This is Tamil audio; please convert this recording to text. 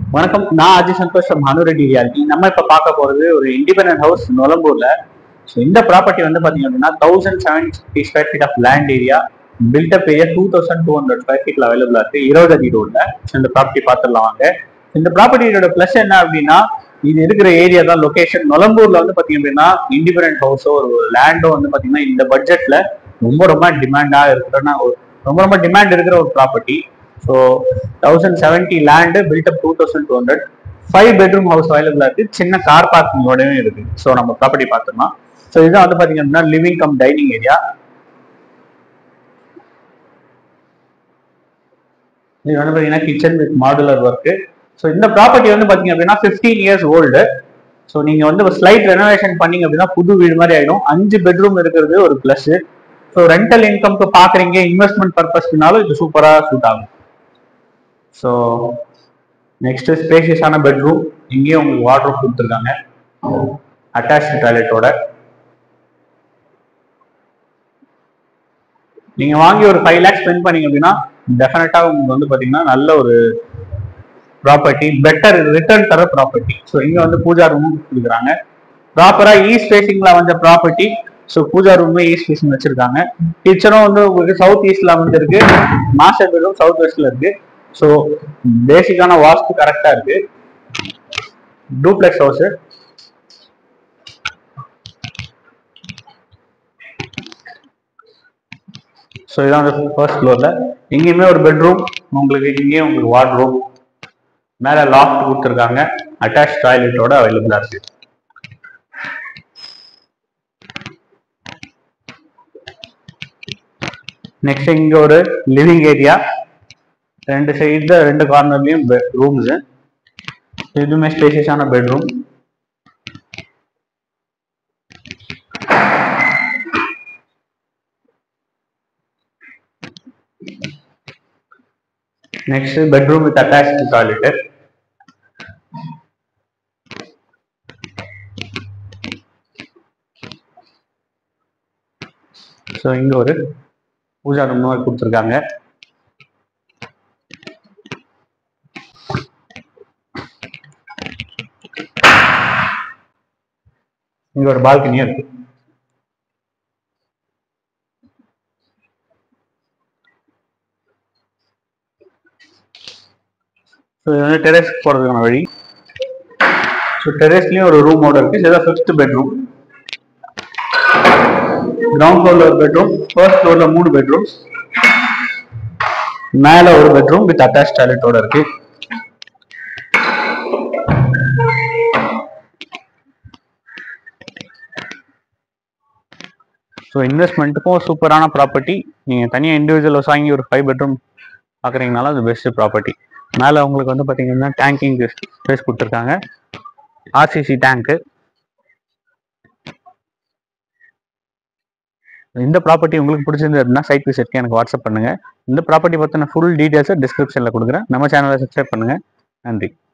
வணக்கம் நான் அஜய் சந்தோஷ் from ஹனுரெட்டி ரியாலிட்டி நம்ம இப்ப பார்க்க போறது ஒரு இண்டிபெண்டன்ட் ஹவுஸ் நொலம்பூர்ல ஸோ இந்த ப்ராப்பர்ட்டி வந்து பாத்தீங்க அப்படின்னா thousand seven fifty square feet of land area built-up area two thousand two hundred square ஃபீட்ல அவைலபிளா இருக்கு இருபது அடி ரோட்ல ஸோ இந்த ப்ராப்பர்ட்டி பார்த்துடலாம் வாங்க இந்த ப்ராப்பர்ட்டியோட ப்ளஸ் என்ன அப்படின்னா இது இருக்கிற ஏரியா தான் லொகேஷன் நொலம்பூர்ல வந்து பாத்தீங்க அப்படின்னா இண்டிபெண்டன்ட் ஹவுஸோ ஒரு லேண்டோ வந்து பாத்தீங்கன்னா இந்த பட்ஜெட்ல ரொம்ப ரொம்ப டிமாண்டா இருக்கிறன்னா ஒரு- ரொம்ப ரொம்ப டிமாண்ட் இருக்கிற ஒரு property so thousand seventy land built-up two thousand two hundred five bedroom house அவைலபிளா இருக்கு சின்ன கார் பார்க்கிங்கோடவே இருக்கு ஸோ நம்ம ப்ராப்பர்ட்டி பார்த்துக்கலாம் ஸோ இதுதான் வந்து பாத்தீங்க அப்படின்னா லிவிங் கம் டைனிங் ஏரியா இது வந்து பாத்தீங்கன்னா kitchen with modular work so இந்த ப்ராப்பர்ட்டி வந்து பாத்தீங்க அப்படின்னா ஃபிஃப்டீன் இயர்ஸ் ஓல்டு ஸோ நீங்க வந்து ஒரு ஸ்லைட் ரெனோவேஷன் பண்ணீங்க அப்படின்னா புது வீடு மாதிரி ஆயிடும் அஞ்சு பெட்ரூம் இருக்கிறது ஒரு ப்ளஸ் ஸோ ரெண்டல் இன்கம்க்கு பாக்குறீங்க இன்வெஸ்ட்மெண்ட் பர்பஸ்க்குனாலும் இது சூப்பரா சூட் ஆகும் ஸோ நெக்ஸ்ட் ஸ்பேஷியஸான பெட்ரூம் இங்கேயும் உங்களுக்கு வாட்ரூம் கொடுத்துருக்காங்க அட்டாச் டாய்லெட்டோட நீங்க வாங்கி ஒரு ஃபைவ் லேக்ஸ் ஸ்பெண்ட் பண்ணீங்க அப்படின்னா டெஃபினட்டா உங்களுக்கு வந்து பாத்தீங்கன்னா நல்ல ஒரு ப்ராப்பர்ட்டி பெட்டர் ரிட்டர்ன் தர ப்ராப்பர்ட்டி ஸோ இங்க வந்து பூஜா ரூமும் கொடுக்குறாங்க ப்ராப்பரா ஈஸ்ட் ஃபேசிங்ல வந்த ப்ராப்பர்ட்டி ஸோ பூஜா ரூமே ஈஸ்ட் ஃபேசிங் வச்சிருக்காங்க கிச்சனும் வந்து உங்களுக்கு சவுத் ஈஸ்ட்ல வந்து இருக்கு மாஸ்டர் பெட்ரூம் சவுத் வெஸ்ட்ல இருக்கு ஸோ பேசிக்கான வாஸ்து கரெக்டா இருக்கு டூப்ளெக்ஸ் ஹவுஸ் ஸோ இதான் வந்து ஃபர்ஸ்ட் ஃப்ளோர்ல இங்கேயுமே ஒரு பெட்ரூம் உங்களுக்கு இங்கேயும் உங்களுக்கு வார்ட்ரூம் மேல லாஃப்ட் கொடுத்துருக்காங்க அட்டாச் டாய்லெட்டோட அவைலபிளா இருக்கு நெக்ஸ்ட் இங்க ஒரு லிவிங் ஏரியா ரெண்டு சைடுல ரெண்டு கார்னர்லயும் ரூம்ஸ் இதுவுமே ஸ்பேசியஸான bedroom next bedroom with attach toilet so இங்க ஒரு பூஜா ரூம் மாதிரி கொடுத்துருக்காங்க இங்க ஒரு பால்கனியும் இருக்கு ஸோ இது வந்து டெரஸ் போகிறதுக்கான வழி ஸோ டெரஸ்லயும் ஒரு ரூமோட இருக்கு இதுதான் ஃபிஃப்த் பெட்ரூம் கிரவுண்ட் ஃப்ளோர்ல ஒரு பெட்ரூம் ஃபர்ஸ்ட் ஃப்ளோர்ல மூணு பெட்ரூம் மேல ஒரு பெட்ரூம் வித் அட்டாச் டாய்லெட்டோட இருக்கு ஸோ இன்வெஸ்ட்மெண்ட்டுக்கும் சூப்பரான ப்ராப்பர்ட்டி நீங்கள் தனியாக இண்டிவிஜுவல் ஹவுஸ் வாங்கி ஒரு ஃபைவ் பெட்ரூம் பார்க்குறீங்கனாலும் அது பெஸ்ட் ப்ராப்பர்ட்டி மேலே உங்களுக்கு வந்து பார்த்தீங்கன்னா டேங்கிங் ஸ்பேஸ் கொடுத்துருக்காங்க ஆர்சிசி டேங்க்கு இந்த ப்ராப்பர்ட்டி உங்களுக்கு பிடிச்சிருந்தது அப்படின்னா சைட் விசிட்க்கு எனக்கு வாட்ஸ்அப் பண்ணுங்க இந்த ப்ராப்பர்ட்டி பற்றின ஃபுல் டீடைல்ஸை டிஸ்கிரிப்ஷனில் கொடுக்குறேன் நம்ம சேனலை சப்ஸ்கிரைப் பண்ணுங்க நன்றி